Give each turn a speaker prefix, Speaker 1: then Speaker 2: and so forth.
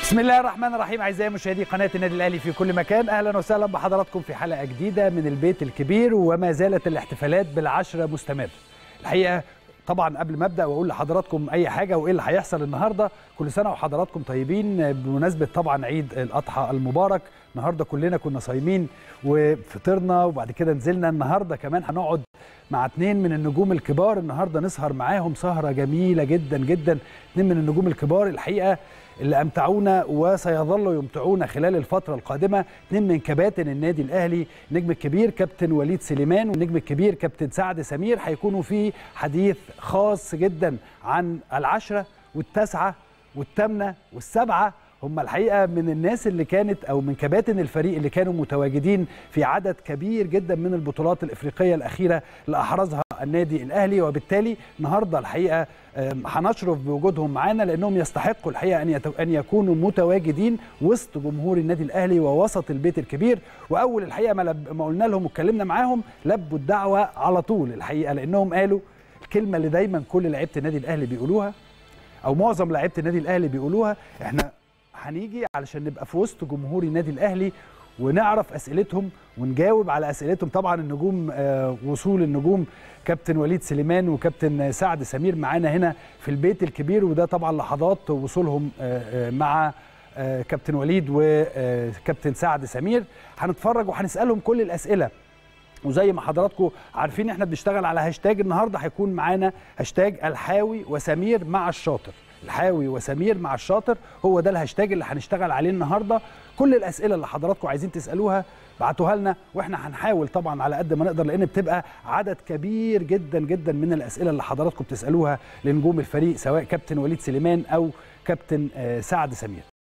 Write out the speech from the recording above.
Speaker 1: بسم الله الرحمن الرحيم اعزائي مشاهدي قناه النادي الاهلي في كل مكان اهلا وسهلا بحضراتكم في حلقه جديده من البيت الكبير وما زالت الاحتفالات بالعشره مستمره الحقيقه طبعا قبل ما ابدا واقول لحضراتكم اي حاجه وايه اللي هيحصل النهارده كل سنه وحضراتكم طيبين بمناسبه طبعا عيد الاضحى المبارك النهارده كلنا كنا صايمين وفطرنا وبعد كده نزلنا النهارده كمان هنقعد مع اتنين من النجوم الكبار النهارده نسهر معاهم سهره جميله جدا جدا اتنين من النجوم الكبار الحقيقه اللي امتعونا وسيظلوا يمتعونا خلال الفتره القادمه اثنين من كباتن النادي الاهلي النجم الكبير كابتن وليد سليمان والنجم الكبير كابتن سعد سمير هيكونوا في حديث خاص جدا عن العشره والتاسعه والثامنه والسبعه هم الحقيقه من الناس اللي كانت او من كباتن الفريق اللي كانوا متواجدين في عدد كبير جدا من البطولات الافريقيه الاخيره اللي احرزها النادي الاهلي وبالتالي النهارده الحقيقه هنشرف بوجودهم معانا لانهم يستحقوا الحقيقه ان ان يكونوا متواجدين وسط جمهور النادي الاهلي ووسط البيت الكبير واول الحقيقه ما, لب... ما قلنا لهم واتكلمنا معاهم لبوا الدعوه على طول الحقيقه لانهم قالوا الكلمه اللي دايما كل لعيبه النادي الاهلي بيقولوها او معظم لعيبه النادي الاهلي بيقولوها احنا هنيجي علشان نبقى في وسط جمهور النادي الاهلي ونعرف اسئلتهم ونجاوب على اسئلتهم طبعا النجوم آه وصول النجوم كابتن وليد سليمان وكابتن سعد سمير معانا هنا في البيت الكبير وده طبعا لحظات وصولهم آه آه مع كابتن وليد وكابتن سعد سمير هنتفرج وهنسالهم كل الاسئله وزي ما حضراتكم عارفين احنا بنشتغل على هاشتاج النهارده هيكون معانا هاشتاج الحاوي وسمير مع الشاطر الحاوي وسمير مع الشاطر هو ده الهاشتاج اللي هنشتغل عليه النهارده كل الاسئله اللي حضراتكم عايزين تسالوها بعتوها لنا واحنا هنحاول طبعا على قد ما نقدر لان بتبقى عدد كبير جدا جدا من الاسئله اللي حضراتكم بتسالوها لنجوم الفريق سواء كابتن وليد سليمان او كابتن سعد سمير